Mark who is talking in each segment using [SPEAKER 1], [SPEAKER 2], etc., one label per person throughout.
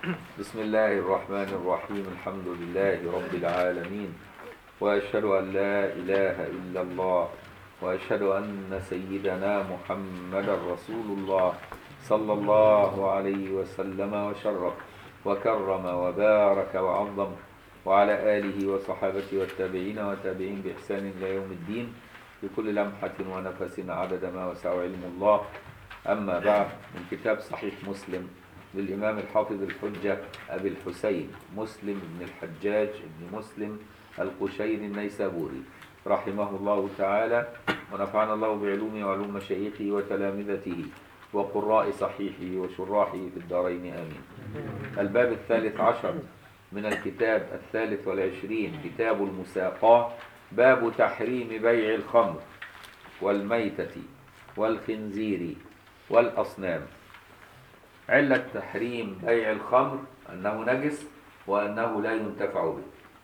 [SPEAKER 1] بسم الله الرحمن الرحيم الحمد لله رب العالمين وأشهد أن لا إله إلا الله وأشهد أن سيدنا محمد رسول الله صلى الله عليه وسلم وشرف وكرم وبارك وعظم وعلى آله وصحابته والتابعين وتابعين بإحسان إلى يوم الدين بكل لمحة ونفس عدد ما وسع علم الله أما بعد من كتاب صحيح مسلم للإمام الحافظ الحجة أبي الحسين مسلم بن الحجاج بن مسلم القشيري النيسابوري رحمه الله تعالى ونفعنا الله بعلومه وعلوم مشايخه وتلامذته وقراء صحيحه وشراحه في الدارين آمين الباب الثالث عشر من الكتاب الثالث والعشرين كتاب المساقاة باب تحريم بيع الخمر والميتة والخنزير والأصنام علة تحريم بيع الخمر أنه نجس وأنه لا ينتفع به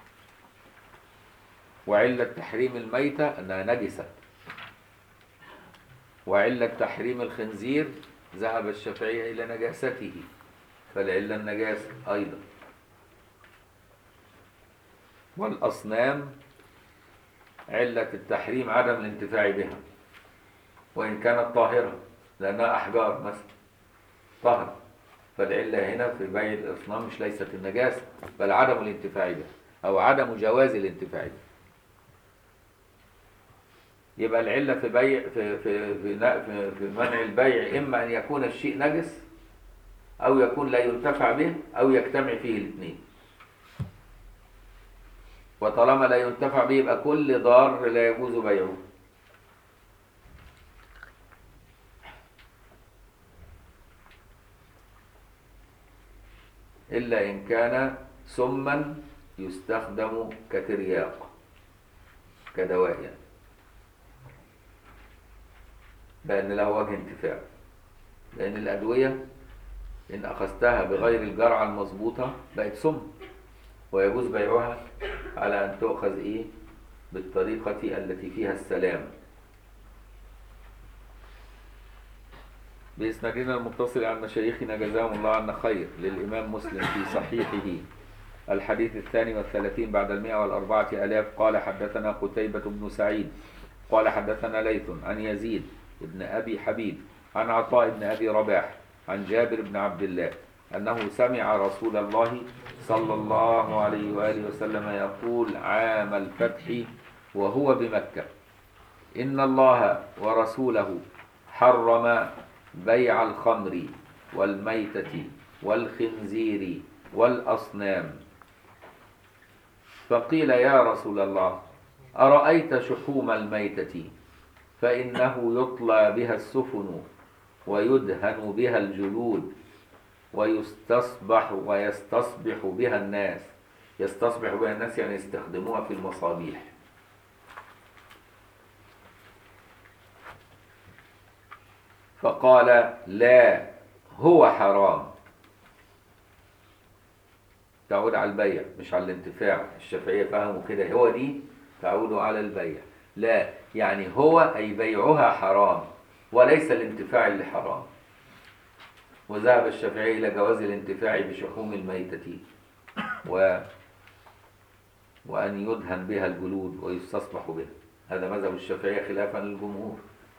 [SPEAKER 1] وعلة تحريم الميتة أنها نجسة وعلة تحريم الخنزير ذهب الشافعية إلى نجاسته فالعلة النجاسة أيضا والأصنام علة التحريم عدم الانتفاع بها وإن كانت طاهرة لأنها أحجار مثلا طهر فالعلة هنا في بيع الأصنام مش ليست النجاسة بل عدم الانتفاع بها أو عدم جواز الانتفاع بها يبقى العلة في بيع في في في, في, في منع البيع إما أن يكون الشيء نجس أو يكون لا ينتفع به أو يجتمع فيه الاثنين وطالما لا ينتفع به يبقى كل ضار لا يجوز بيعه إلا إن كان سما يستخدم كترياق كدواء يعني لأن له وجه انتفاع لأن الأدوية إن أخذتها بغير الجرعة المظبوطة بقت سم ويجوز بيعها على أن تؤخذ إيه بالطريقة التي فيها السلام بإسنادنا المتصل عن مشايخنا جزاهم الله عنا خير للإمام مسلم في صحيحه الحديث الثاني والثلاثين بعد المئة والأربعة ألاف قال حدثنا قتيبة بن سعيد قال حدثنا ليث عن يزيد بن أبي حبيب عن عطاء بن أبي رباح عن جابر بن عبد الله أنه سمع رسول الله صلى الله عليه وآله وسلم يقول عام الفتح وهو بمكة إن الله ورسوله حرم بيع الخمر والميتة والخنزير والأصنام فقيل يا رسول الله أرأيت شحوم الميتة فإنه يطلى بها السفن ويدهن بها الجلود ويستصبح ويستصبح بها الناس يستصبح بها الناس يعني يستخدموها في المصابيح فقال لا هو حرام تعود على البيع مش على الانتفاع الشافعية فهموا كده هو دي تعود على البيع لا يعني هو أي بيعها حرام وليس الانتفاع اللي حرام وذهب الشافعي إلى جواز الانتفاع بشحوم الميتة و وأن يدهن بها الجلود ويستصبح بها هذا مذهب الشافعية خلافا للجمهور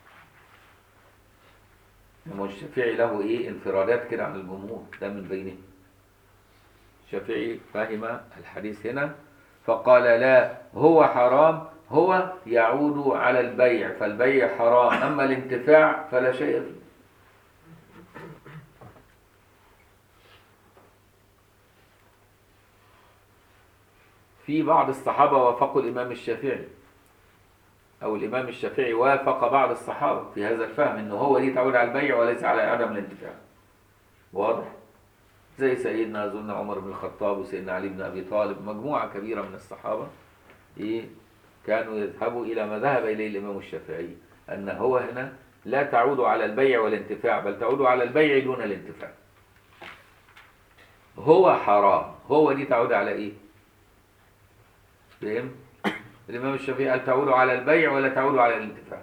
[SPEAKER 1] إنما الشافعي له إيه انفرادات كده عن الجمهور ده من بينهم الشافعي فهم الحديث هنا فقال لا هو حرام هو يعود على البيع فالبيع حرام أما الانتفاع فلا شيء فيه في بعض الصحابة وافقوا الإمام الشافعي أو الإمام الشافعي وافق بعض الصحابة في هذا الفهم إنه هو دي تعود على البيع وليس على عدم الانتفاع واضح؟ زي سيدنا أظن عمر بن الخطاب وسيدنا علي بن أبي طالب مجموعة كبيرة من الصحابة إيه كانوا يذهبوا إلى ما ذهب إليه الإمام الشافعي أن هو هنا لا تعود على البيع والانتفاع بل تعود على البيع دون الانتفاع هو حرام هو دي تعود على إيه فهم الإمام الشافعي قال تعود على البيع ولا تعود على الانتفاع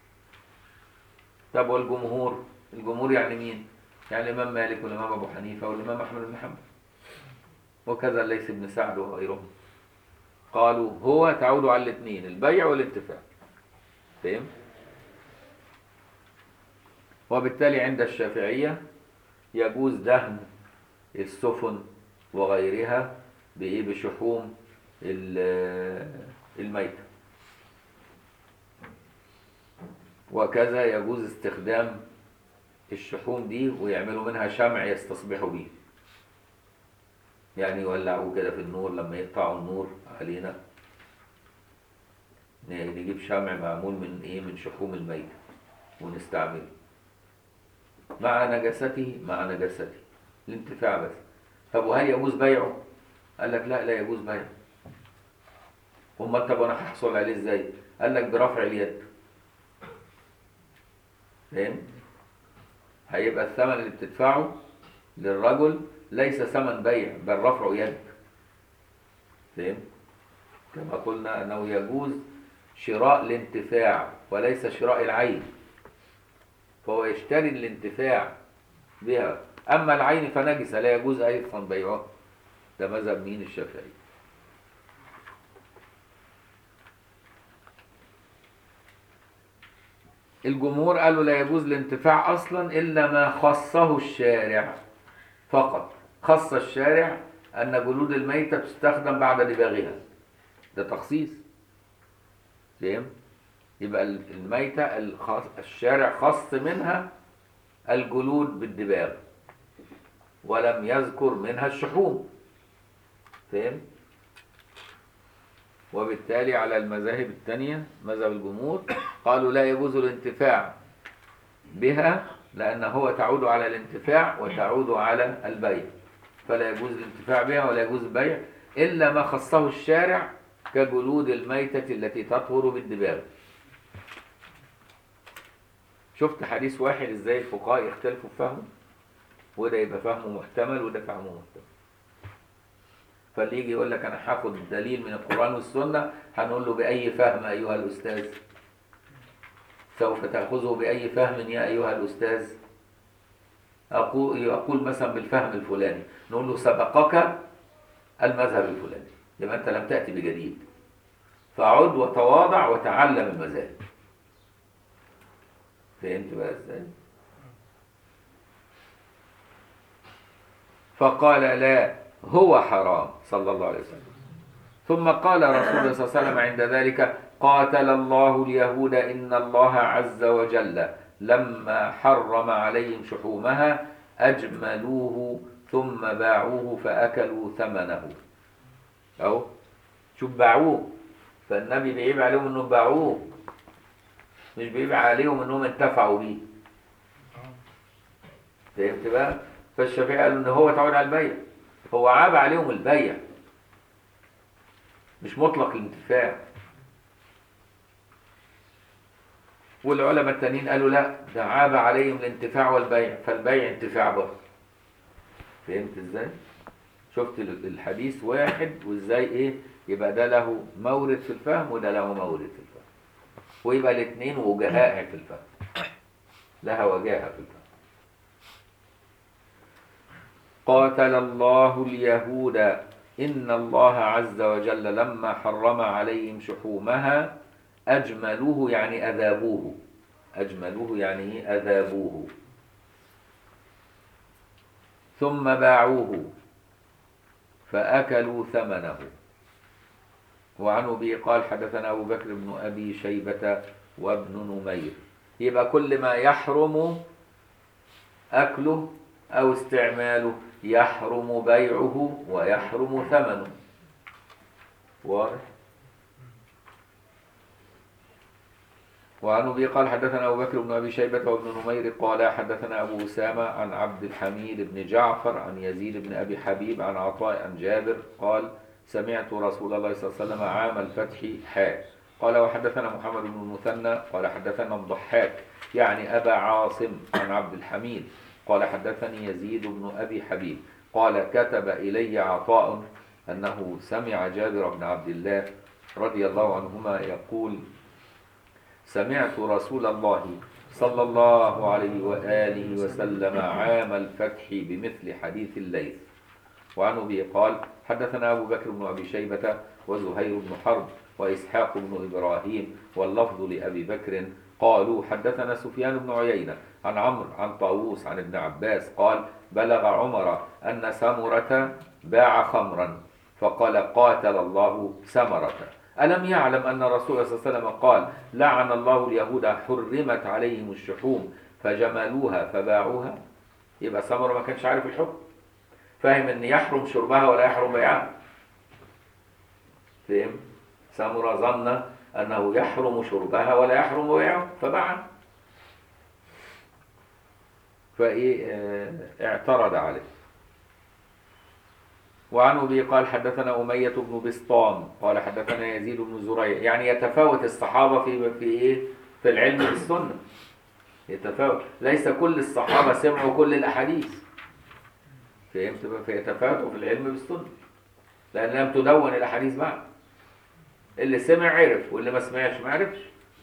[SPEAKER 1] طب والجمهور الجمهور يعني مين يعني الإمام مالك والإمام أبو حنيفة والإمام أحمد بن حنبل وكذا ليس ابن سعد وغيرهم قالوا هو تعود على الاثنين البيع والانتفاع فهم وبالتالي عند الشافعية يجوز دهن السفن وغيرها بإيه بشحوم ال- الميتة وكذا يجوز استخدام الشحوم دي ويعملوا منها شمع يستصبحوا بيه يعني يولعوه كده في النور لما يقطعوا النور علينا ن- نجيب شمع معمول من ايه من شحوم الميتة ونستعمله مع نجاسته مع نجاسته الانتفاع بس طب وهل يجوز بيعه؟ قال لك لا لا يجوز بيعه امال طب انا هحصل عليه ازاي؟ قال لك برفع اليد فاهم؟ هيبقى الثمن اللي بتدفعه للرجل ليس ثمن بيع بل رفع يد فاهم؟ كما قلنا انه يجوز شراء الانتفاع وليس شراء العين فهو يشتري الانتفاع بها اما العين فنجسه لا يجوز ايضا بيعها ده مذهب مين الشافعي الجمهور قالوا لا يجوز الانتفاع اصلا الا ما خصه الشارع فقط خص الشارع ان جلود الميتة تستخدم بعد دباغها ده تخصيص فاهم يبقى الميتة الخاص الشارع خص منها الجلود بالدباغ ولم يذكر منها الشحوم فاهم وبالتالي على المذاهب الثانية مذهب الجمهور قالوا لا يجوز الانتفاع بها لأن هو تعود على الانتفاع وتعود على البيع فلا يجوز الانتفاع بها ولا يجوز البيع إلا ما خصه الشارع كجلود الميتة التي تطهر بالدباغ شفت حديث واحد ازاي الفقهاء يختلفوا في فهمه وده يبقى فهمه محتمل وده فهمه محتمل فاللي يجي يقول لك انا هاخد دليل من القران والسنه هنقول له باي فهم ايها الاستاذ سوف تاخذه باي فهم يا ايها الاستاذ اقول يقول مثلا بالفهم الفلاني نقول له سبقك المذهب الفلاني يبقى انت لم تاتي بجديد فعد وتواضع وتعلم المذاهب فهمت بقى ازاي فقال لا هو حرام صلى الله عليه وسلم ثم قال رسول الله صلى الله عليه وسلم عند ذلك قاتل الله اليهود إن الله عز وجل لما حرم عليهم شحومها أجملوه ثم باعوه فأكلوا ثمنه أهو شوف باعوه فالنبي بيعيب عليهم انهم باعوه مش بيعيب عليهم انهم انتفعوا بيه فهمت بقى فالشافعي قالوا ان هو تعود على البيع هو عاب عليهم البيع مش مطلق الانتفاع والعلماء التانيين قالوا لا ده عاب عليهم الانتفاع والبيع فالبيع انتفاع برضه فهمت ازاي شفت الحديث واحد وازاي ايه يبقى ده له مورد في الفهم وده له مورد في الفهم ويبقى الاثنين وجهاء في الفهم لها وجاهه في الفهم قاتل الله اليهود إن الله عز وجل لما حرم عليهم شحومها أجملوه يعني أذابوه أجملوه يعني أذابوه ثم باعوه فأكلوا ثمنه وعن أبي قال حدثنا أبو بكر بن أبي شيبة وابن نمير يبقى كل ما يحرم أكله أو استعماله يحرم بيعه ويحرم ثمنه واضح وعن ابي قال حدثنا ابو بكر بن ابي شيبه وابن نمير قال حدثنا ابو اسامه عن عبد الحميد بن جعفر عن يزيد بن ابي حبيب عن عطاء عن جابر قال سمعت رسول الله صلى الله عليه وسلم عام الفتح حاء قال وحدثنا محمد بن المثنى قال حدثنا الضحاك يعني ابا عاصم عن عبد الحميد قال حدثني يزيد بن ابي حبيب قال كتب الي عطاء انه سمع جابر بن عبد الله رضي الله عنهما يقول سمعت رسول الله صلى الله عليه وآله وسلم عام الفتح بمثل حديث الليث وعن أبي قال حدثنا أبو بكر بن أبي شيبة وزهير بن حرب وإسحاق بن إبراهيم واللفظ لأبي بكر قالوا حدثنا سفيان بن عيينة عن عمرو عن طاووس عن ابن عباس قال بلغ عمر أن سمرة باع خمرا فقال قاتل الله سمرة ألم يعلم أن الرسول صلى الله عليه وسلم قال لعن الله اليهود حرمت عليهم الشحوم فجملوها فباعوها يبقى سمرة ما كانش عارف الحكم فاهم ان يحرم شربها ولا يحرم بيعها فهم سمرة ظن انه يحرم شربها ولا يحرم بيعها فباعها فايه آه، اعترض عليه وعن ابي قال حدثنا اميه بن بسطام قال حدثنا يزيد بن زريع يعني يتفاوت الصحابه في في ايه في العلم بالسنه يتفاوت ليس كل الصحابه سمعوا كل الاحاديث فهمت بقى فيتفاوتوا في العلم بالسنه لان لم تدون الاحاديث بعد اللي سمع عرف واللي ما سمعش ما عرفش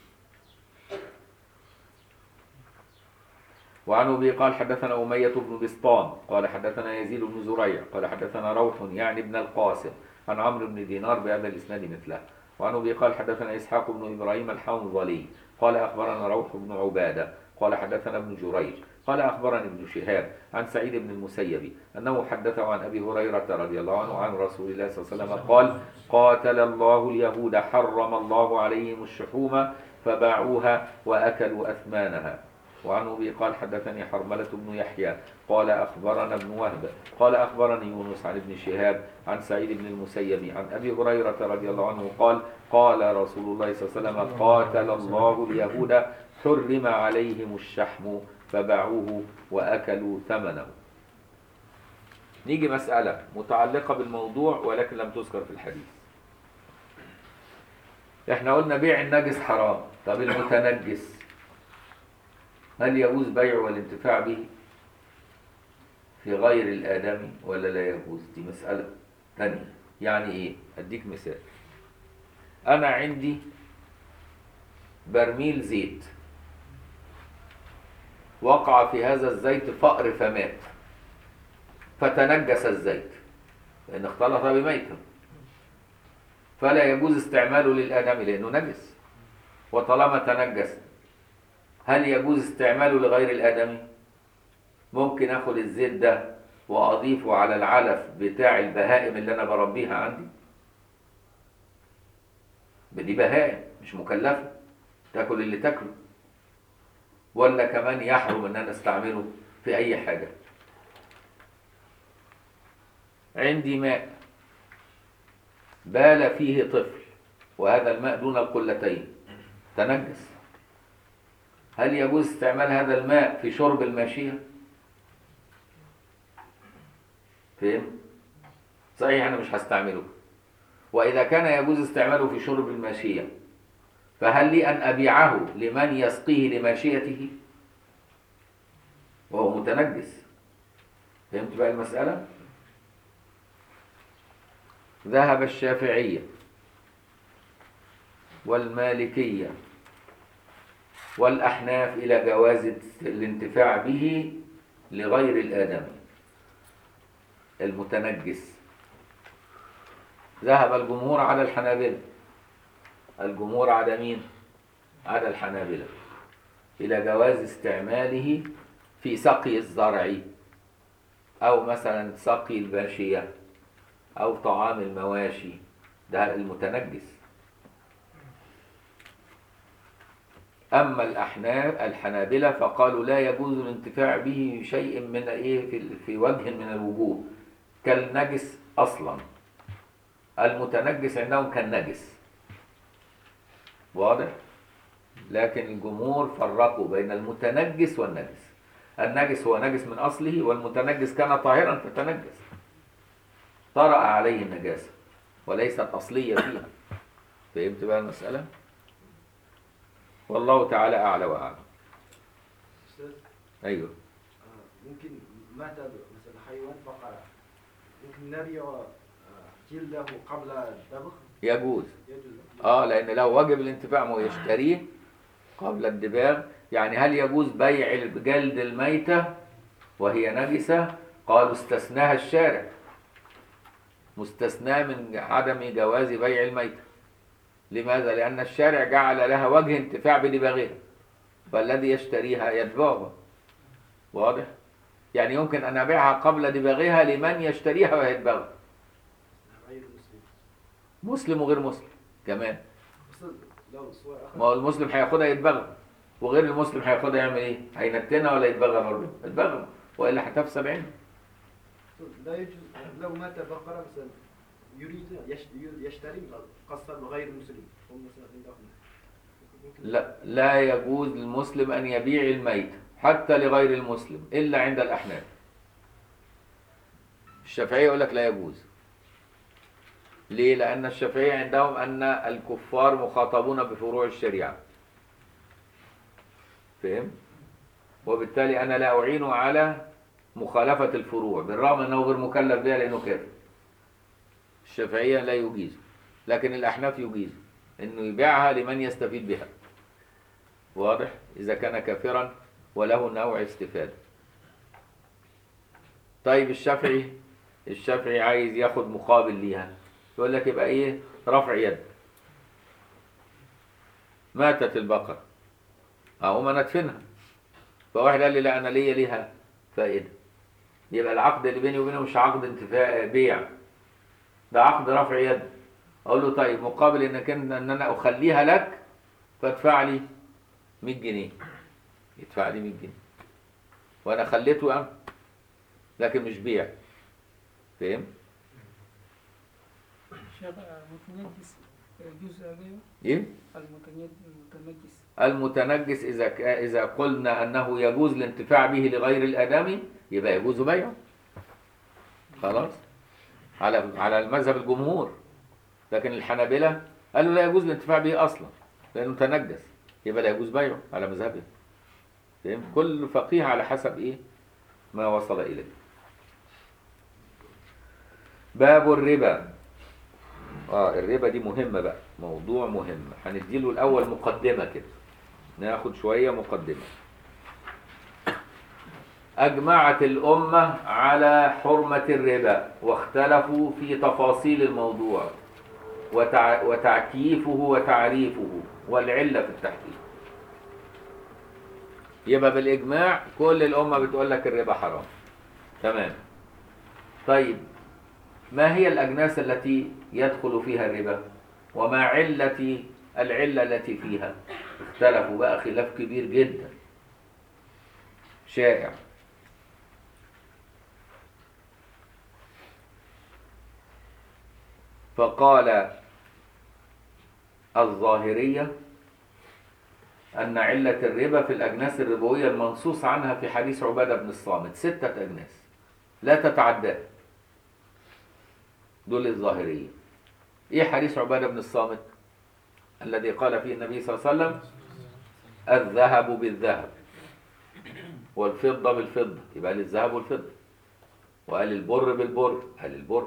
[SPEAKER 1] وعن ابي قال حدثنا اميه بن بسطام قال حدثنا يزيد بن زريع قال حدثنا روح يعني ابن القاسم عن عمرو بن دينار بهذا الاسناد مثله وعن ابي قال حدثنا اسحاق بن ابراهيم الحنظلي قال اخبرنا روح بن عباده قال حدثنا ابن جريج قال اخبرني ابن شهاب عن سعيد بن المسيب انه حدثه عن ابي هريره رضي الله عنه عن رسول الله صلى الله عليه وسلم قال قاتل الله اليهود حرم الله عليهم الشحوم فباعوها واكلوا اثمانها وعن ابي قال حدثني حرمله بن يحيى قال اخبرنا ابن وهب قال اخبرني يونس عن ابن شهاب عن سعيد بن المسيب عن ابي هريره رضي الله عنه قال قال رسول الله صلى الله عليه وسلم قاتل الله اليهود حرم عليهم الشحم فباعوه واكلوا ثمنه نيجي مساله متعلقه بالموضوع ولكن لم تذكر في الحديث احنا قلنا بيع النجس حرام طب المتنجس هل يجوز بيعه والانتفاع به في غير الآدمي ولا لا يجوز دي مسألة تانية يعني ايه اديك مثال انا عندي برميل زيت وقع في هذا الزيت فأر فمات فتنجس الزيت لأن اختلط بميتة فلا يجوز استعماله للآدمي لأنه نجس وطالما تنجس هل يجوز استعماله لغير الآدمي؟ ممكن اخد الزيت ده واضيفه على العلف بتاع البهائم اللي انا بربيها عندي دي بهائم مش مكلفة تاكل اللي تاكله ولا كمان يحرم ان انا استعمله في اي حاجة عندي ماء بال فيه طفل وهذا الماء دون القلتين تنجس هل يجوز استعمال هذا الماء في شرب الماشية؟ فهم؟ صحيح أنا مش هستعمله وإذا كان يجوز استعماله في شرب الماشية فهل لي أن أبيعه لمن يسقيه لماشيته؟ وهو متنجس فهمت بقى المسألة؟ ذهب الشافعية والمالكية والأحناف إلى جواز الانتفاع به لغير الآدمي المتنجس ذهب الجمهور على الحنابلة الجمهور على مين؟ على الحنابلة إلى جواز استعماله في سقي الزرع أو مثلا سقي الباشية أو طعام المواشي ده المتنجس أما الأحناف الحنابلة فقالوا لا يجوز الانتفاع به شيء من إيه في, في وجه من الوجوه كالنجس أصلا المتنجس عندهم كالنجس واضح؟ لكن الجمهور فرقوا بين المتنجس والنجس النجس هو نجس من أصله والمتنجس كان طاهرا فتنجس طرأ عليه النجاسة وليست أصلية فيها فهمت بقى المسألة؟ والله تعالى أعلى وأعلم
[SPEAKER 2] أستاذ
[SPEAKER 1] أيوه
[SPEAKER 2] آه، ممكن مات مثلا حيوان بقرة ممكن نبيع آه، جلده قبل الذبح
[SPEAKER 1] يجوز
[SPEAKER 2] يجوز
[SPEAKER 1] اه لان لو واجب الانتفاع ما هو يشتريه قبل الدباغ يعني هل يجوز بيع جلد الميتة وهي نجسة قالوا استثناها الشارع مستثناة من عدم جواز بيع الميتة لماذا؟ لأن الشارع جعل لها وجه انتفاع بدباغها فالذي يشتريها يتبعها واضح؟ يعني يمكن أن أبيعها قبل دباغها لمن يشتريها ويتبعها
[SPEAKER 2] غير مسلم
[SPEAKER 1] مسلم وغير مسلم كمان
[SPEAKER 2] بس لو سواء أخذ
[SPEAKER 1] ما هو المسلم هياخدها يتبغى وغير المسلم هياخدها يعمل ايه؟ هينتنها ولا يتبغى برضه؟ يتبغى والا هتفسد عينه
[SPEAKER 2] لا يجوز لو مات بقرة مثلا يريد يش- يشتري قصة غير مسلم هم مثلا عندهم ممكن-
[SPEAKER 1] لا لا يجوز للمسلم ان يبيع الميت حتى لغير المسلم الا عند الاحناف الشافعيه يقول لك لا يجوز ليه لان الشافعيه عندهم ان الكفار مخاطبون بفروع الشريعه فهم وبالتالي انا لا اعينه على مخالفه الفروع بالرغم انه غير مكلف بها لانه كافر الشافعيه لا يجيز لكن الاحناف يجيز انه يبيعها لمن يستفيد بها واضح اذا كان كافرا وله نوع استفاده طيب الشافعي الشافعي عايز ياخد مقابل ليها يقول لك يبقى ايه رفع يد ماتت البقرة اقوم انا ادفنها فواحد قال لي لا انا ليا ليها فائده يبقى العقد اللي بيني وبينه مش عقد انتفاع بيع ده عقد رفع يد اقول له طيب مقابل انك ان ان انا اخليها لك فادفع لي 100 جنيه يدفع لي 100 جنيه وانا خليته أنا لكن مش بيع فاهم
[SPEAKER 3] شيخ المتنجس يجوز عليه
[SPEAKER 1] ايه
[SPEAKER 3] المتنج- المتنجس
[SPEAKER 1] المتنجس اذا ك- اذا قلنا انه يجوز الانتفاع به لغير الادمي يبقى يجوز بيعه خلاص على على المذهب الجمهور لكن الحنابلة قالوا لا يجوز الانتفاع به اصلا لانه تنجس يبقى لا يجوز بيعه على مذهبه فاهم كل فقيه على حسب ايه ما وصل اليه باب الربا اه الربا دي مهمة بقى موضوع مهم هنديله الأول مقدمة كده ناخد شوية مقدمة أجمعت الأمة على حرمة الربا واختلفوا في تفاصيل الموضوع وتع... وتعكيفه وتعريفه والعلة في التحكيم يبقى بالإجماع كل الأمة بتقول لك الربا حرام تمام طيب ما هي الأجناس التي يدخل فيها الربا وما علة العلة التي فيها اختلفوا بقى خلاف كبير جدا شائع فقال الظاهرية أن علة الربا في الأجناس الربوية المنصوص عنها في حديث عبادة بن الصامت ستة أجناس لا تتعدى دول الظاهرية ايه حديث عبادة بن الصامت الذي قال فيه النبي صلى الله عليه وسلم الذهب بالذهب والفضة بالفضة يبقى للذهب والفضة وقال البر بالبر قال البر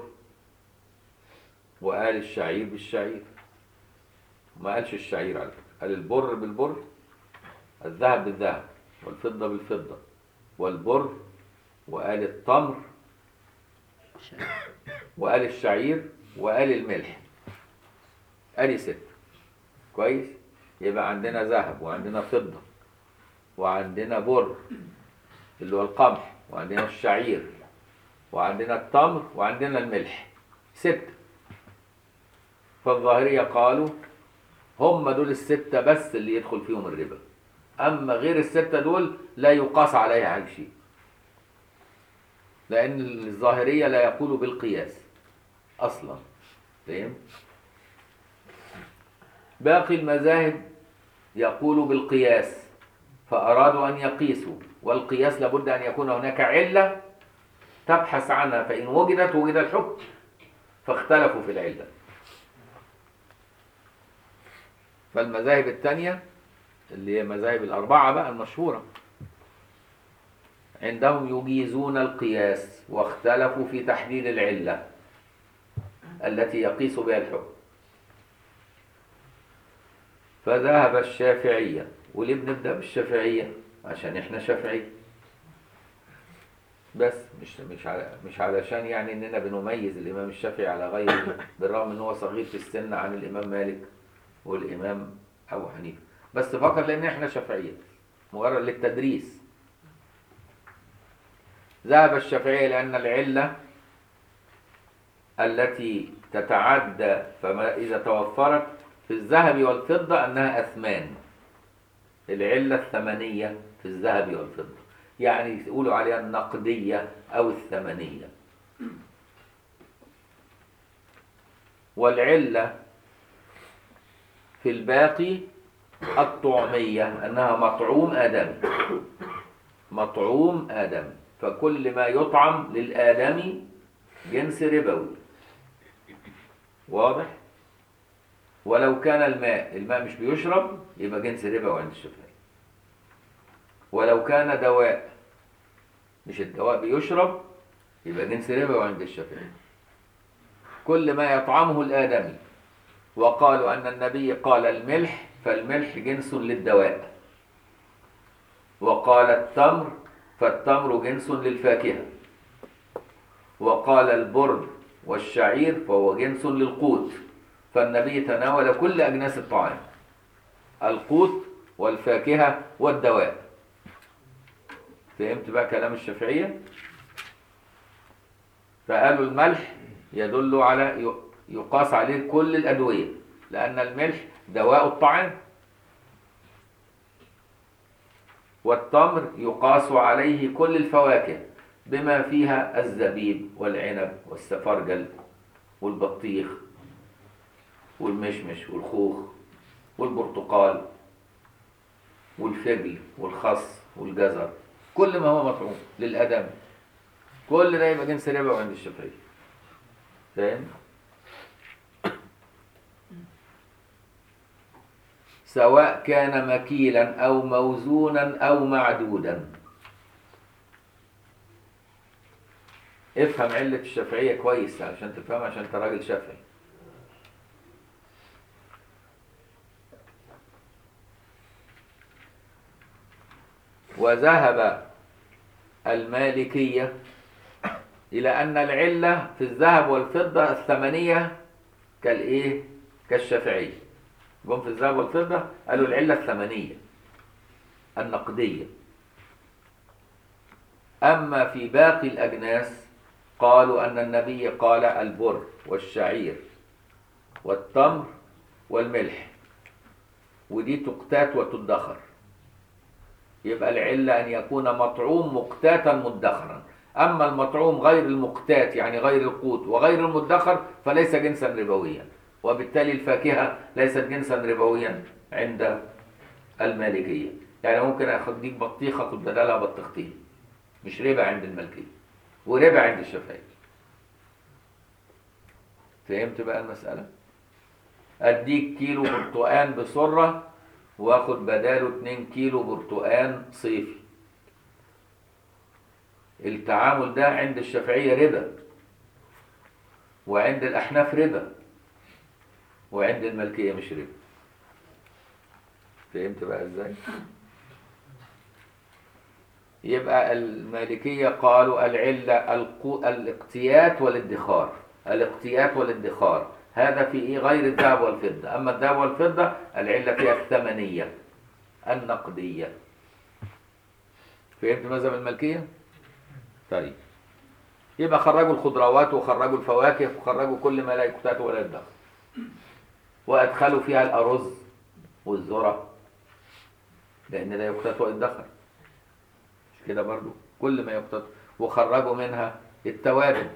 [SPEAKER 1] وقال الشعير بالشعير ما قالش الشعير على فكرة قال البر بالبر الذهب بالذهب والفضة بالفضة والبر وقال التمر وقال الشعير وقال الملح قال ست كويس يبقى عندنا ذهب وعندنا فضة وعندنا بر اللي هو القمح وعندنا الشعير وعندنا التمر وعندنا الملح ست فالظاهرية قالوا هم دول الستة بس اللي يدخل فيهم الربا أما غير الستة دول لا يقاس عليها أي شيء لأن الظاهرية لا يقول بالقياس أصلا فاهم؟ باقي المذاهب يقول بالقياس فأرادوا أن يقيسوا والقياس لابد أن يكون هناك علة تبحث عنها فإن وجدت وجد الحكم فاختلفوا في العلة فالمذاهب الثانية اللي هي مذاهب الأربعة بقى المشهورة عندهم يجيزون القياس واختلفوا في تحديد العلة التي يقيس بها الحكم فذهب الشافعية وليه بنبدأ بالشافعية عشان احنا شافعية بس مش مش على مش علشان يعني اننا بنميز الامام الشافعي على غيره بالرغم ان هو صغير في السن عن الامام مالك والامام ابو حنيفه بس فقط لان احنا شافعيه مجرد للتدريس ذهب الشافعيه لان العله التي تتعدى فما اذا توفرت في الذهب والفضه انها اثمان العله الثمنيه في الذهب والفضه يعني يقولوا عليها النقدية أو الثمنية والعلة في الباقي الطعمية أنها مطعوم آدمي مطعوم آدمي فكل ما يطعم للآدمي جنس ربوي واضح ولو كان الماء الماء مش بيشرب يبقى جنس ربوي عند الشافعي ولو كان دواء مش الدواء بيشرب يبقى جنس ربوي عند الشافعي كل ما يطعمه الآدمي وقالوا أن النبي قال الملح فالملح جنس للدواء وقال التمر فالتمر جنس للفاكهة وقال البر والشعير فهو جنس للقوت فالنبي تناول كل أجناس الطعام القوت والفاكهة والدواء فهمت بقى كلام الشافعية فقالوا الملح يدل على يقاس عليه كل الأدوية لأن الملح دواء الطعام والتمر يقاس عليه كل الفواكه بما فيها الزبيب والعنب والسفرجل والبطيخ والمشمش والخوخ والبرتقال والفجل والخس والجزر كل ما هو مطعوم للأدم كل ده يبقى جنس ربا عند الشافعية فاهم؟ سواء كان مكيلا أو موزونا أو معدودا افهم علة الشافعية كويس عشان تفهم عشان انت راجل شافعي وذهب المالكية إلى أن العلة في الذهب والفضة الثمنية كالإيه؟ كالشافعية جم في الذهب والفضة قالوا العلة الثمنية النقدية أما في باقي الأجناس قالوا أن النبي قال البر والشعير والتمر والملح ودي تقتات وتدخر يبقى العلة أن يكون مطعوم مقتاتا مدخرا أما المطعوم غير المقتات يعني غير القوت وغير المدخر فليس جنسا ربويا وبالتالي الفاكهة ليست جنسا ربويا عند المالكية يعني ممكن أخديك بطيخة خد بدلها بطيختين مش ربا عند المالكية وربا عند الشافعية فهمت بقى المسألة أديك كيلو برتقان بسرة واخد بداله 2 كيلو برتقان صيفي التعامل ده عند الشافعية ربا وعند الأحناف ربا وعند الملكية مش ربا فهمت بقى ازاي يبقى المالكية قالوا العلة القو... الاقتيات والادخار الاقتيات والادخار هذا في إيه غير الذهب والفضة أما الذهب والفضة العلة فيها الثمنية النقدية فهمت مذهب الملكية؟ طيب يبقى خرجوا الخضروات وخرجوا الفواكه وخرجوا كل ما لا يقتات ولا يدخر وأدخلوا فيها الأرز والذرة لأن لا يقتات ويدخر مش كده برضو كل ما يقتات وخرجوا منها التوابل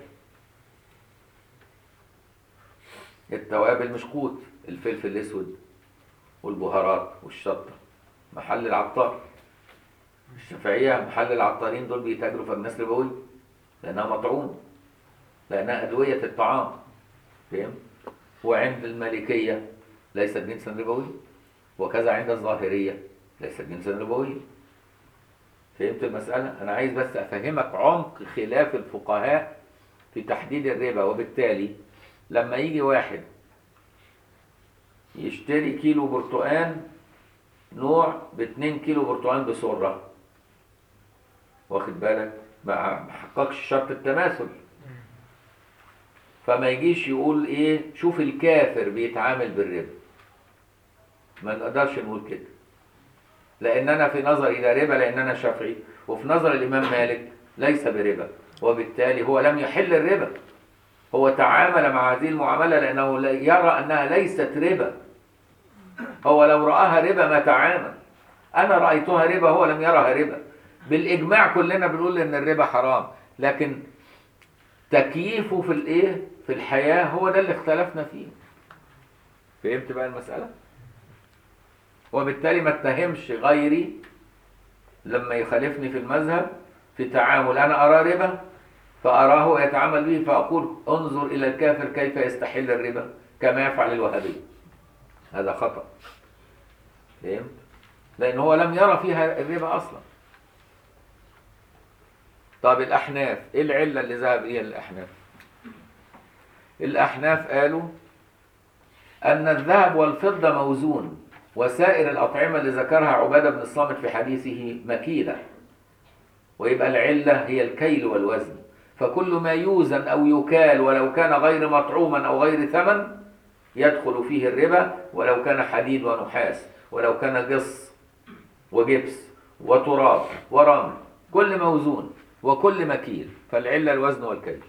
[SPEAKER 1] التوابل مش قوت الفلفل الاسود والبهارات والشطه محل العطار الشافعيه محل العطارين دول بيتاجروا في اجناس ربويه لانها مطعوم لانها ادويه الطعام فهم وعند المالكيه ليست جنسا ربويا وكذا عند الظاهريه ليست جنسا ربويا فهمت المساله انا عايز بس افهمك عمق خلاف الفقهاء في تحديد الربا وبالتالي لما يجي واحد يشتري كيلو برتقان نوع باتنين كيلو برتقان بسرة واخد بالك ما حققش شرط التماثل فما يجيش يقول ايه شوف الكافر بيتعامل بالربا ما نقدرش نقول كده لان انا في نظري ده ربا لان انا شافعي وفي نظر الامام مالك ليس بربا وبالتالي هو لم يحل الربا هو تعامل مع هذه المعامله لانه لا- يرى انها ليست ربا هو لو راها ربا ما تعامل انا رايتها ربا هو لم يرها ربا بالاجماع كلنا بنقول ان الربا حرام لكن تكييفه في الايه في الحياه هو ده اللي اختلفنا فيه فهمت بقى المساله وبالتالي ما اتهمش غيري لما يخالفني في المذهب في تعامل انا ارى ربا فاراه يتعامل به فاقول انظر الى الكافر كيف يستحل الربا كما يفعل الوهابي هذا خطا فهمت لان هو لم يرى فيها الربا اصلا طب الاحناف ايه العله اللي ذهب اليها الاحناف الاحناف قالوا ان الذهب والفضه موزون وسائر الاطعمه اللي ذكرها عباده بن الصامت في حديثه مكيله ويبقى العله هي الكيل والوزن فكل ما يوزن او يكال ولو كان غير مطعوما او غير ثمن يدخل فيه الربا ولو كان حديد ونحاس ولو كان قص وجبس وتراب ورمل كل موزون وكل مكيل فالعلة الوزن والكيل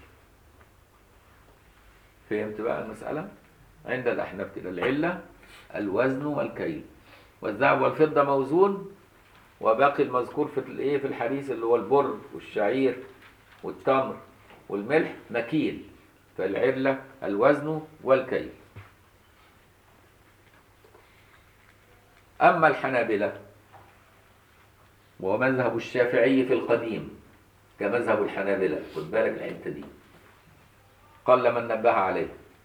[SPEAKER 1] فهمت بقى المسألة عند الأحناف كده العلة الوزن والكيل والذهب والفضة موزون وباقي المذكور في الايه في الحديث اللي هو البر والشعير والتمر والملح مكيل فالعلة الوزن والكيل أما الحنابلة ومذهب الشافعي في القديم كمذهب الحنابلة خد بالك الحتة دي قل من نبه عليه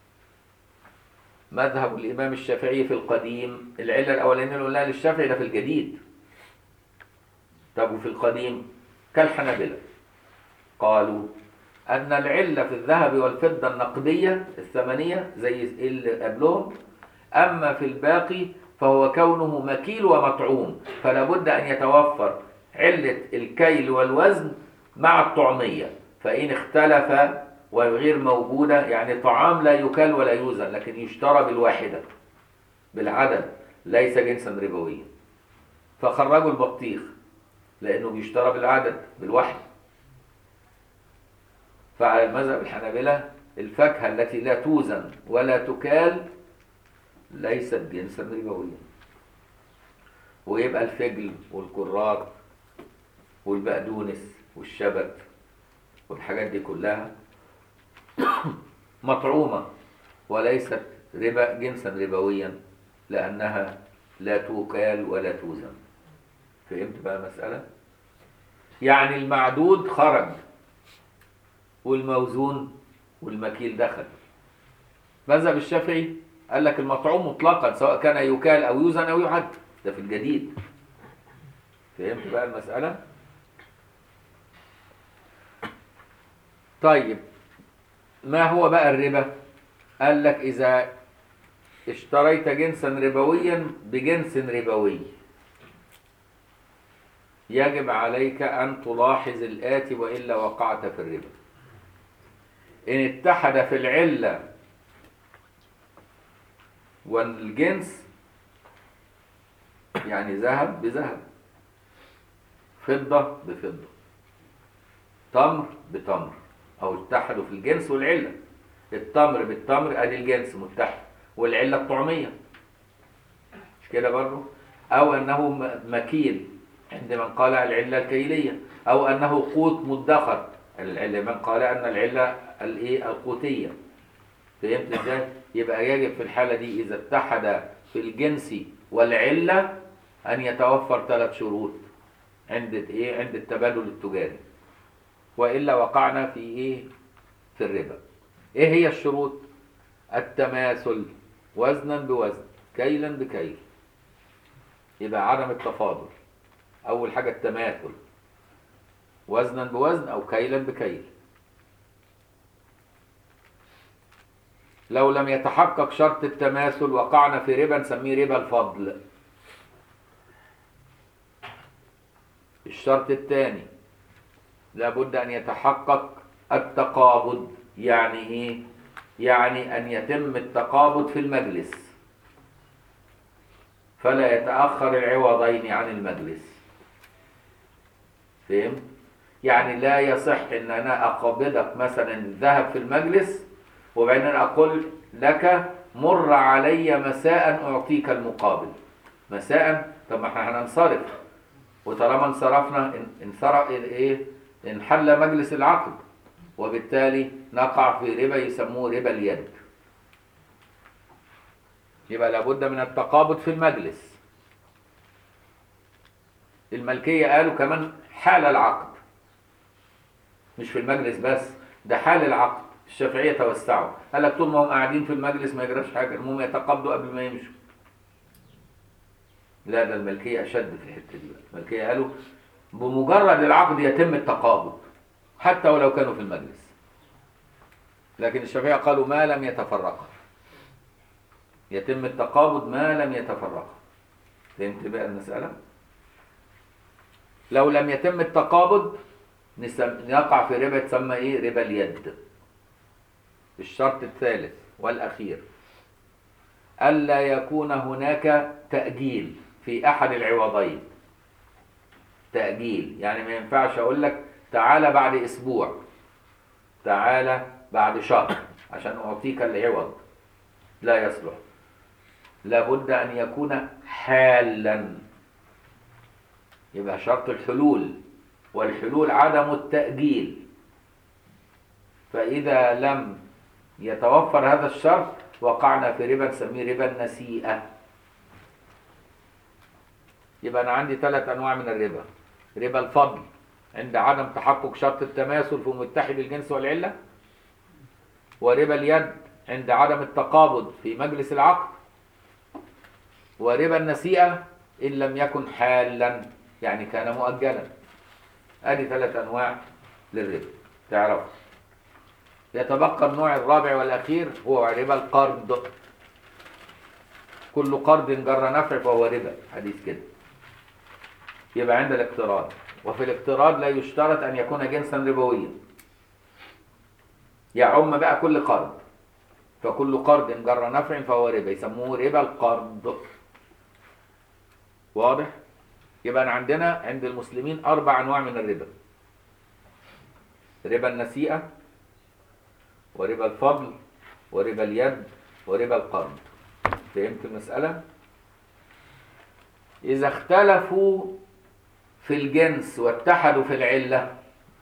[SPEAKER 1] مذهب الإمام الشافعي في القديم العلة الأولانية اللي قلناها للشافعي ده في الجديد طب وفي القديم كالحنابلة قالوا أن العلة في الذهب والفضة النقدية الثمنية زي اللي قبلهم أما في الباقي فهو كونه مكيل ومطعوم فلا بد أن يتوفر علة الكيل والوزن مع الطعمية فإن اختلف وغير موجودة يعني طعام لا يكال ولا يوزن لكن يشترى بالواحدة بالعدد ليس جنسا ربويا فخرجوا البطيخ لأنه بيشترى بالعدد بالواحدة فعلى المذهب الحنابلة الفاكهة التي لا توزن ولا تكال ليست جنسا ربويا ويبقى الفجل والكرات والبقدونس والشبت والحاجات دي كلها مطعومة وليست ربا جنسا ربويا لأنها لا توكال ولا توزن فهمت بقى المسألة؟ يعني المعدود خرج والموزون والمكيل دخل مذهب الشافعي قال لك المطعوم مطلقا سواء كان يكال او يوزن او يعد ده في الجديد فهمت بقى المسألة طيب ما هو بقى الربا قال لك إذا اشتريت جنسا ربويا بجنس ربوي يجب عليك أن تلاحظ الآتي وإلا وقعت في الربا إن اتحد في العلة والجنس يعني ذهب بذهب فضة بفضة تمر بتمر أو اتحدوا في الجنس والعلة التمر بالتمر أدي الجنس متحد والعلة الطعمية مش كده برضه أو أنه م- مكيل عند من قال العلة الكيلية أو أنه قوت مدخر العلة من قال أن العلة الإيه القوتية فهمت ازاي؟ يبقى يجب في الحالة دي إذا اتحد في الجنس والعلة أن يتوفر ثلاث شروط عند إيه؟ عند التبادل التجاري وإلا وقعنا في إيه؟ في الربا. إيه هي الشروط؟ التماثل وزنا بوزن كيلا بكيل. يبقى عدم التفاضل. أول حاجة التماثل وزنا بوزن أو كيلا بكيل. لو لم يتحقق شرط التماثل وقعنا في ربا نسميه ربا الفضل الشرط الثاني لابد أن يتحقق التقابض يعني إيه؟ يعني أن يتم التقابض في المجلس فلا يتأخر العوضين عن المجلس فهم؟ يعني لا يصح ان انا اقبضك مثلا الذهب في المجلس وبعدين اقول لك مر علي مساء اعطيك المقابل مساء طب ما احنا هننصرف وطالما انصرفنا ان- انصرف ايه انحل مجلس العقد وبالتالي نقع في ربا يسموه ربا اليد يبقى لابد من التقابض في المجلس الملكية قالوا كمان حال العقد مش في المجلس بس ده حال العقد الشافعية توسعوا قال لك طول ما هم قاعدين في المجلس ما يجراش حاجة المهم يتقابضوا قبل ما يمشوا لا ده الملكية أشد في الحتة دي بقى الملكية قالوا بمجرد العقد يتم التقابض حتى ولو كانوا في المجلس لكن الشافعية قالوا ما لم يتفرقا يتم التقابض ما لم يتفرقا فهمت بقى المسألة؟ لو لم يتم التقابض نسم... نقع في ربا تسمى ايه ربا اليد الشرط الثالث والأخير ألا يكون هناك تأجيل في أحد العوضين تأجيل يعني ما ينفعش أقول لك تعالى بعد أسبوع تعالى بعد شهر عشان أعطيك العوض لا يصلح لابد أن يكون حالا يبقى شرط الحلول والحلول عدم التأجيل فإذا لم يتوفر هذا الشرط وقعنا في ربا نسميه ربا النسيئة يبقى أنا عندي ثلاث أنواع من الربا ربا الفضل عند عدم تحقق شرط التماثل في متحد الجنس والعلة وربا اليد عند عدم التقابض في مجلس العقد وربا النسيئة إن لم يكن حالا يعني كان مؤجلا ادي ثلاث انواع للربا تعرف يتبقى النوع الرابع والاخير هو ربا القرض كل قرض جر نفع فهو ربا حديث كده يبقى عند الاقتراض وفي الاقتراض لا يشترط ان يكون جنسا ربويا يعم بقى كل قرض فكل قرض جر نفع فهو ربا يسموه ربا القرض واضح يبقى أنا عندنا عند المسلمين أربع أنواع من الربا ربا النسيئة وربا الفضل وربا اليد وربا القرض فهمت المسألة؟ إذا اختلفوا في الجنس واتحدوا في العلة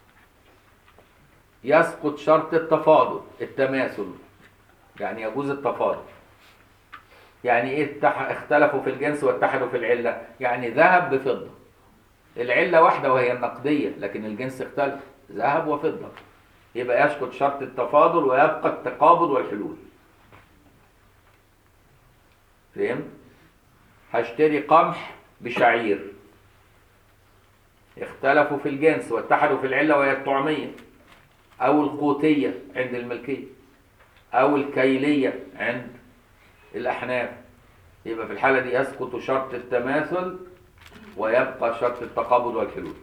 [SPEAKER 1] يسقط شرط التفاضل التماثل يعني يجوز التفاضل يعني ايه اتح- اختلفوا في الجنس واتحدوا في العله يعني ذهب بفضه العله واحده وهي النقديه لكن الجنس اختلف ذهب وفضه يبقى يسقط شرط التفاضل ويبقى التقابض والحلول فهمت هشتري قمح بشعير اختلفوا في الجنس واتحدوا في العله وهي الطعميه او القوتيه عند الملكيه او الكيليه عند الأحناف يبقى في الحالة دي يسقط شرط التماثل ويبقى شرط التقابض والحلول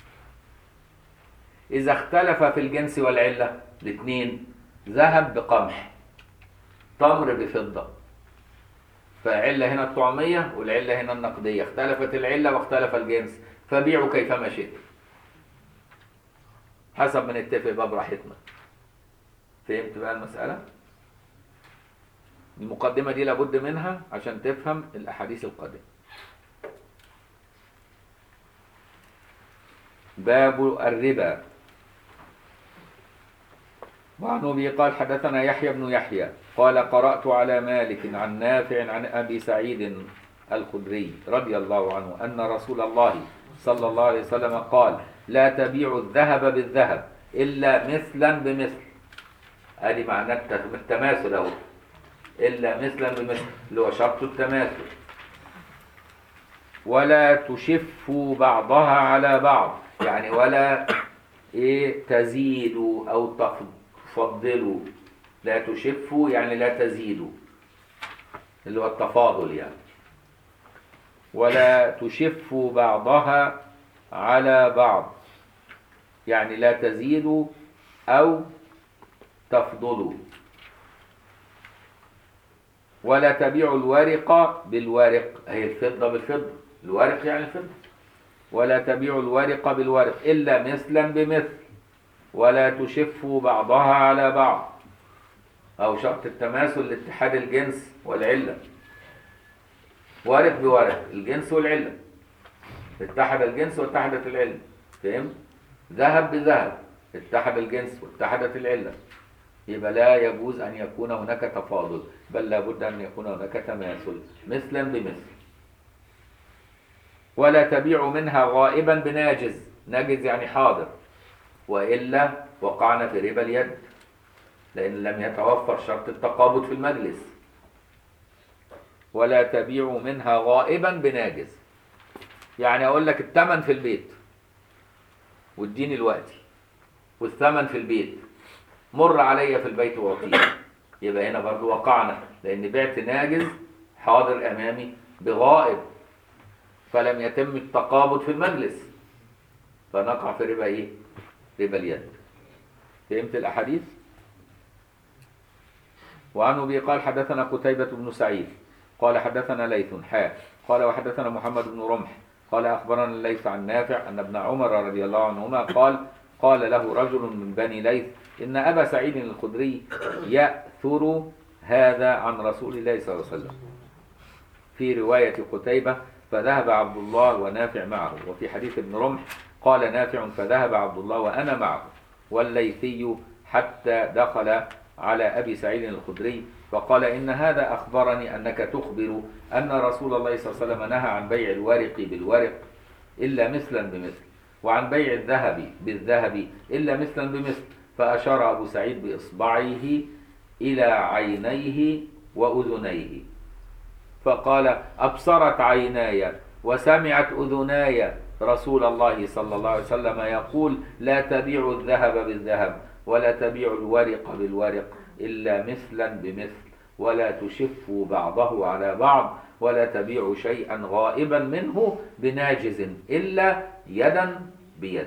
[SPEAKER 1] إذا اختلف في الجنس والعلة الاثنين ذهب بقمح تمر بفضة فعلة هنا الطعمية والعلة هنا النقدية اختلفت العلة واختلف الجنس فبيعوا كيفما شئت حسب ما نتفق بقى براحتنا فهمت بقى المسألة؟ المقدمة دي لابد منها عشان تفهم الأحاديث القادمة باب الربا وعن أبي قال حدثنا يحيى بن يحيى قال قرأت على مالك عن نافع عن أبي سعيد الخدري رضي الله عنه أن رسول الله صلى الله عليه وسلم قال لا تبيعوا الذهب بالذهب إلا مثلا بمثل ادي معناه الت- التماثل اهو الا مثلا بمثل اللي هو شرط التماثل ولا تشفوا بعضها على بعض يعني ولا ايه تزيدوا او تفضلوا لا تشفوا يعني لا تزيدوا اللي هو التفاضل يعني ولا تشفوا بعضها على بعض يعني لا تزيدوا أو تفضلوا ولا تبيعوا الورق بالورق هي الفضة بالفضة الورق يعني الفضة ولا تبيعوا الورق بالورق إلا مثلا بمثل ولا تشفوا بعضها على بعض أو شرط التماثل لاتحاد الجنس والعلة ورق بورق الجنس والعلة اتحد الجنس واتحدت العلة فهمت؟ ذهب بذهب اتحد الجنس واتحدت العلة يبقى لا يجوز أن يكون هناك تفاضل بل لابد أن يكون هناك تماثل مثلا بمثل ولا تبيع منها غائبا بناجز ناجز يعني حاضر وإلا وقعنا في ربا اليد لأن لم يتوفر شرط التقابض في المجلس ولا تبيع منها غائبا بناجز يعني أقول لك الثمن في البيت واديني الوقت والثمن في البيت مر عليا في البيت واعطيه يبقى هنا برضو وقعنا لأن بعت ناجز حاضر أمامي بغائب فلم يتم التقابض في المجلس فنقع في ربا ايه ربا اليد فهمت الاحاديث وعن ابي قال حدثنا قتيبة بن سعيد قال حدثنا ليث حاء قال وحدثنا محمد بن رمح قال اخبرنا الليث عن نافع ان ابن عمر رضي الله عنهما قال قال له رجل من بني ليث ان ابا سعيد الخدري ياثر هذا عن رسول الله صلى الله عليه وسلم في رواية قتيبة فذهب عبد الله ونافع معه وفي حديث ابن رمح قال نافع فذهب عبد الله وأنا معه والليثي حتى دخل على أبي سعيد الخدري فقال إن هذا أخبرني أنك تخبر أن رسول الله صلى الله عليه وسلم نهى عن بيع الورق بالورق إلا مثلا بمثل وعن بيع الذهب بالذهب إلا مثلا بمثل فأشار أبو سعيد بإصبعه إلى عينيه وأذنيه فقال أبصرت عيناي وسمعت أذناي رسول الله صلى الله عليه وسلم يقول لا تبيع الذهب بالذهب ولا تبيع الورق بالورق إلا مثلا بمثل ولا تشفوا بعضه على بعض ولا تبيع شيئا غائبا منه بناجز إلا يدا بيد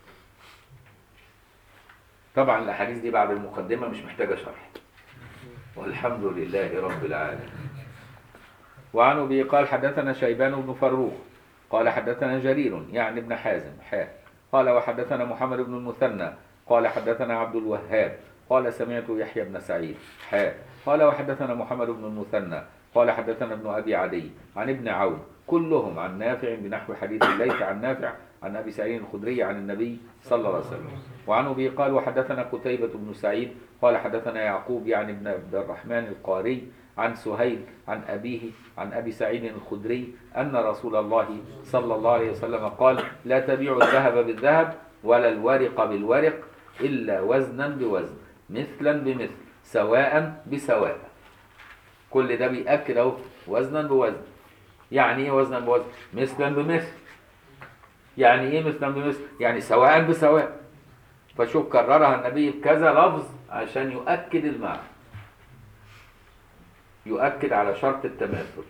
[SPEAKER 1] طبعا الأحاديث دي بعد المقدمة مش محتاجة شرح والحمد لله رب العالمين وعن ابي قال حدثنا شيبان بن فروخ قال حدثنا جرير يعني ابن حازم حاء قال وحدثنا محمد بن المثنى قال حدثنا عبد الوهاب قال سمعت يحيى بن سعيد حاء قال وحدثنا محمد بن المثنى قال حدثنا ابن ابي عدي عن ابن عون كلهم عن نافع بنحو حديث الليث عن نافع عن ابي سعيد الخدري عن النبي صلى الله عليه وسلم وعن ابي قال وحدثنا قتيبة بن سعيد قال حدثنا يعقوب يعني ابن عبد الرحمن القاري عن سهيل عن أبيه عن أبي سعيد الخدري أن رسول الله صلى الله عليه وسلم قال لا تبيعوا الذهب بالذهب ولا الورق بالورق إلا وزنا بوزن مثلا بمثل سواء بسواء كل ده بيأكد اهو وزنا بوزن يعني ايه وزنا بوزن مثلا بمثل يعني ايه مثلا بمثل يعني سواء بسواء فشوف كررها النبي بكذا لفظ عشان يؤكد المعنى يؤكد على شرط التماثل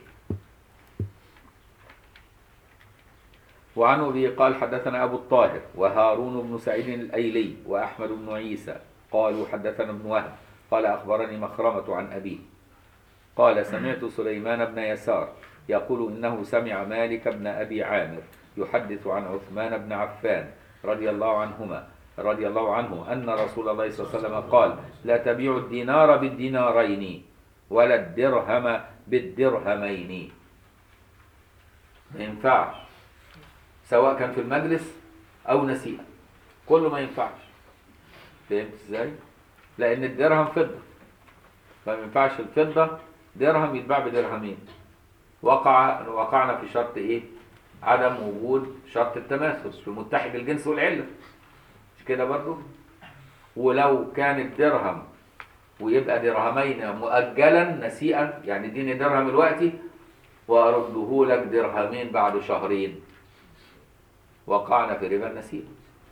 [SPEAKER 1] وعن ابي قال حدثنا ابو الطاهر وهارون بن سعيد الايلي واحمد بن عيسى قالوا حدثنا ابن وهب قال اخبرني مخرمه عن ابيه قال سمعت سليمان بن يسار يقول انه سمع مالك بن ابي عامر يحدث عن عثمان بن عفان رضي الله عنهما رضي الله عنه ان رسول الله صلى الله عليه وسلم قال لا تبيعوا الدينار بالدينارين ولا الدرهم بالدرهمين ما ينفعش سواء كان في المجلس او نسيئة كله ما ينفعش فهمت ازاي لان الدرهم فضة فما ينفعش الفضة درهم يتباع بدرهمين وقع وقعنا في شرط ايه عدم وجود شرط التماثل في متحد الجنس والعلة مش كده برضو ولو كان الدرهم ويبقى درهمين مؤجلا نسيئا يعني اديني درهم دلوقتي وارده لك درهمين بعد شهرين وقعنا في ربا النسيئة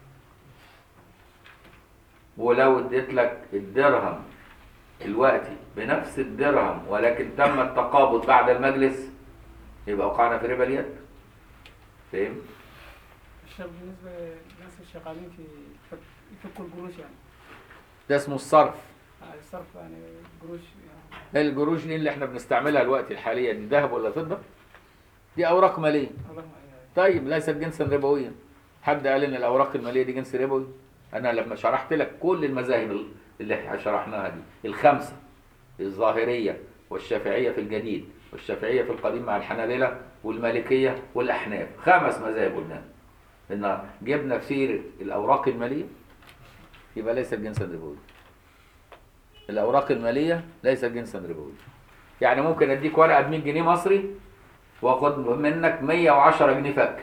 [SPEAKER 1] ولو اديت لك الدرهم دلوقتي بنفس الدرهم ولكن تم التقابض بعد المجلس يبقى وقعنا في ربا اليد فهمت؟
[SPEAKER 3] الشاب بالنسبة للناس شغالين في فك- يفكوا القروش يعني
[SPEAKER 1] ده اسمه الصرف
[SPEAKER 3] آه، الصرف يعني قروش يعني
[SPEAKER 1] القروش دي اللي احنا بنستعملها الوقت الحالية دي ذهب ولا فضة دي أوراق مالية
[SPEAKER 3] والله ما يعني
[SPEAKER 1] طيب ليست جنسا ربويا حد قال ان الاوراق الماليه دي جنس ربوي انا لما شرحت لك كل المذاهب اللي احنا شرحناها دي الخمسه الظاهريه والشافعيه في الجديد والشافعيه في القديم مع الحنابله والمالكيه والاحناف خمس مذاهب قلنا ان جبنا في سيره الاوراق الماليه يبقى ليست جنسا ربويا الاوراق الماليه ليست جنسا ربويا يعني ممكن اديك ورقه ب 100 جنيه مصري واخد منك 110 جنيه فك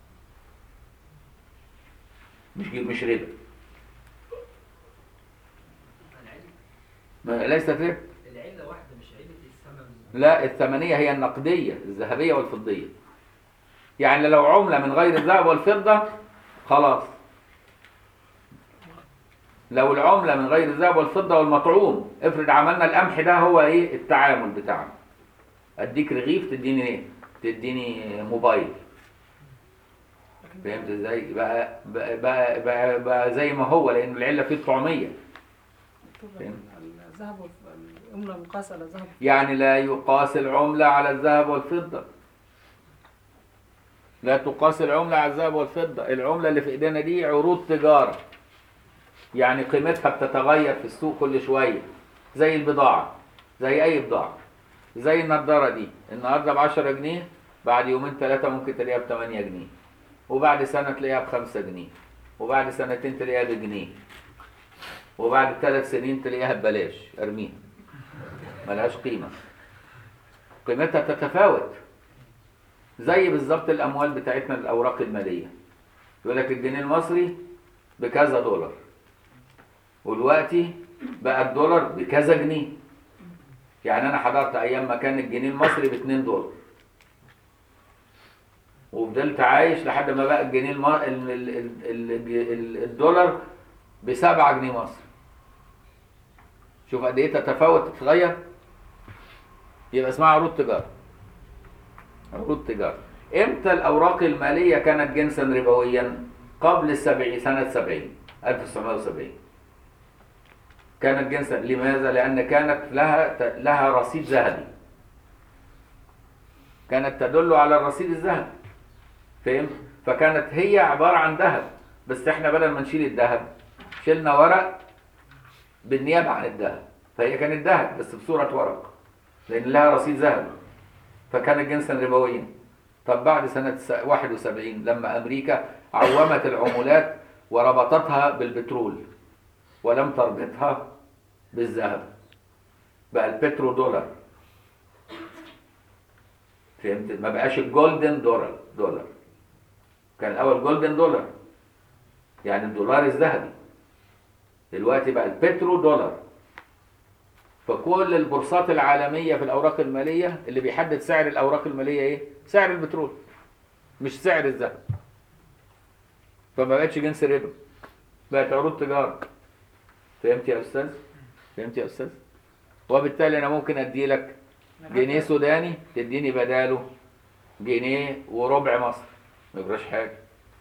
[SPEAKER 1] مش مش ربا ما- ليست ربا
[SPEAKER 4] العلة واحدة مش علة الثمن
[SPEAKER 1] لا الثمنيه هي النقديه الذهبيه والفضيه يعني لو عمله من غير الذهب والفضه خلاص لو العمله من غير الذهب والفضه والمطعوم افرض عملنا القمح ده هو ايه التعامل بتاعنا اديك رغيف تديني ايه تديني موبايل
[SPEAKER 3] لكن
[SPEAKER 1] فهمت ازاي بقى بقى, بقى, بقى, بقى زي ما هو لان العله فيه الطعميه
[SPEAKER 3] مكتوب
[SPEAKER 1] فهمت.
[SPEAKER 3] الذهب والف- العملة مقاسة على الذهب
[SPEAKER 1] يعني لا يقاس العمله على الذهب والفضه لا تقاس العمله على الذهب والفضه العمله اللي في ايدينا دي عروض تجاره يعني قيمتها بتتغير في السوق كل شويه زي البضاعه زي اي بضاعه زي النضاره دي النهارده ب 10 جنيه بعد يومين ثلاثه ممكن تلاقيها ب 8 جنيه وبعد سنه تلاقيها ب 5 جنيه وبعد سنتين تلاقيها بجنيه وبعد ثلاث سنين تلاقيها ببلاش ارميها ملهاش قيمه قيمتها تتفاوت زي بالظبط الاموال بتاعتنا الاوراق الماليه يقول لك الجنيه المصري بكذا دولار ودلوقتي بقى الدولار بكذا جنيه يعني انا حضرت ايام ما كان الجنيه المصري ب 2 دولار وفضلت عايش لحد ما بقى الجنيه الم... ال... ال... ال... ال... ال... الدولار ب 7 جنيه مصري شوف قد ايه تتفاوت تتغير يبقى اسمها عروض تجاره عروض تجاره امتى الاوراق الماليه كانت جنسا ربويا قبل السبعين سنه 70 1970 كانت جنسا لماذا لان كانت لها لها رصيد ذهبي كانت تدل على الرصيد الذهبي فهمت فكانت هي عباره عن ذهب بس احنا بدل ما نشيل الذهب شلنا ورق بالنيابه عن الذهب فهي كانت ذهب بس بصوره ورق لان لها رصيد ذهبي فكانت جنسا ربويا طب بعد سنة س- 71 لما أمريكا عومت العملات وربطتها بالبترول ولم تربطها بالذهب بقى البترو دولار فهمت ما بقاش الجولدن دولار دولار كان الأول جولدن دولار يعني الدولار الذهبي دلوقتي بقى البترو دولار فكل البورصات العالمية في الأوراق المالية اللي بيحدد سعر الأوراق المالية إيه؟ سعر البترول مش سعر الذهب فما بقتش جنس ربا بقت عروض تجارة فهمت يا أستاذ؟ فهمت يا أستاذ؟ وبالتالي أنا ممكن أدي لك جنيه سوداني تديني بداله جنيه وربع مصر ما يجراش حاجة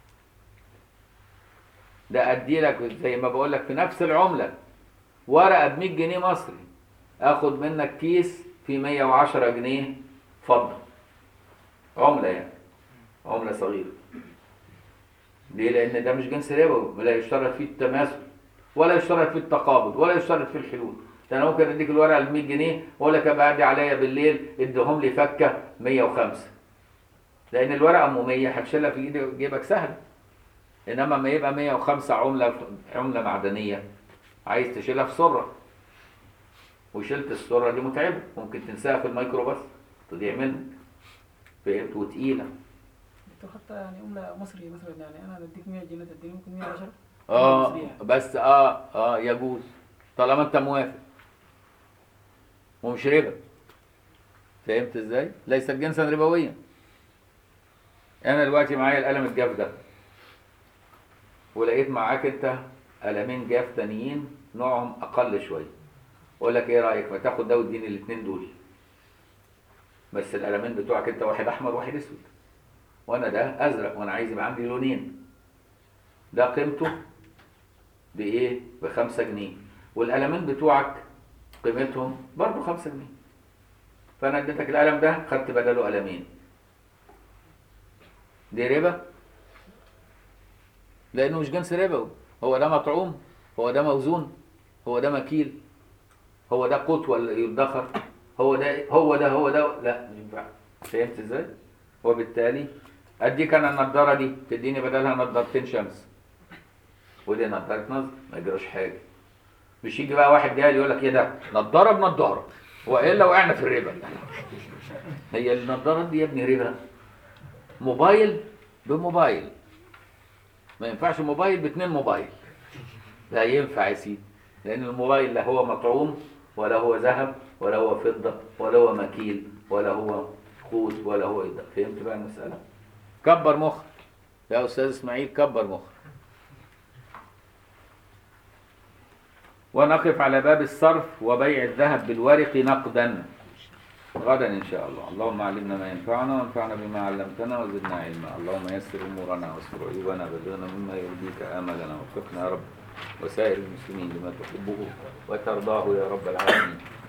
[SPEAKER 1] ده أدي لك زي ما بقول لك في نفس العملة ورقة ب 100 جنيه مصري اخد منك كيس في 110 جنيه فضة عملة يعني عملة صغيرة ليه؟ لأن ده مش جنس ربوي ولا يشترط فيه التماثل ولا يشترط فيه التقابض ولا يشترط فيه الحلول ده انا ممكن اديك الورقة ال 100 جنيه واقول لك ابقى عدي عليا بالليل اديهم لي فكة 105 لأن الورقة أم 100 هتشيلها في ايدك جيبك سهل إنما ما يبقى 105 عملة عملة معدنية عايز تشيلها في سرة وشلت السرة دي متعبة ممكن تنساها في الميكروباص تضيع منك فهمت وتقيلة
[SPEAKER 3] دكتور حتى يعني عملة مصري مثلا يعني أنا بديك 100 جنيه تديني ممكن 110
[SPEAKER 1] اه
[SPEAKER 3] مصري يعني.
[SPEAKER 1] بس اه اه يجوز طالما انت موافق ومش ربا فهمت ازاي؟ ليست جنسا ربويا انا دلوقتي معايا القلم الجاف ده ولقيت معاك انت قلمين جاف تانيين نوعهم اقل شويه اقول لك ايه رايك ما تاخد ده واديني الاثنين دول بس القلمين بتوعك انت واحد احمر واحد اسود وانا ده ازرق وانا عايز يبقى عندي لونين ده قيمته بايه بخمسة جنيه والقلمين بتوعك قيمتهم برضه خمسة جنيه فانا اديتك القلم ده خدت بداله قلمين دي ربا لانه مش جنس ربوي هو ده مطعوم هو ده موزون هو ده مكيل هو ده قوت ولا يدخر هو ده هو ده هو ده لا مش ينفع فهمت ازاي وبالتالي اديك انا النضاره دي تديني بدلها نضارتين شمس ودي نضاره نظر ما يجراش حاجه مش يجي بقى واحد جاي يقول لك ايه ده نضاره بنضاره والا وقعنا في الربا هي النضارات دي يا ابني ربا موبايل بموبايل ما ينفعش موبايل باتنين موبايل لا ينفع يا سيدي لان الموبايل لا هو مطعوم ولا هو ذهب ولا هو فضه ولا هو مكيل ولا هو خوت ولا هو إيه ده فهمت بقى المساله كبر مخك يا استاذ اسماعيل كبر مخك ونقف على باب الصرف وبيع الذهب بالورق نقدا غدا ان شاء الله اللهم علمنا ما ينفعنا وانفعنا بما علمتنا وزدنا علما اللهم يسر امورنا واستر عيوبنا بلغنا مما يرضيك املنا وفقنا يا رب وسائر المسلمين لما تحبه وترضاه يا رب العالمين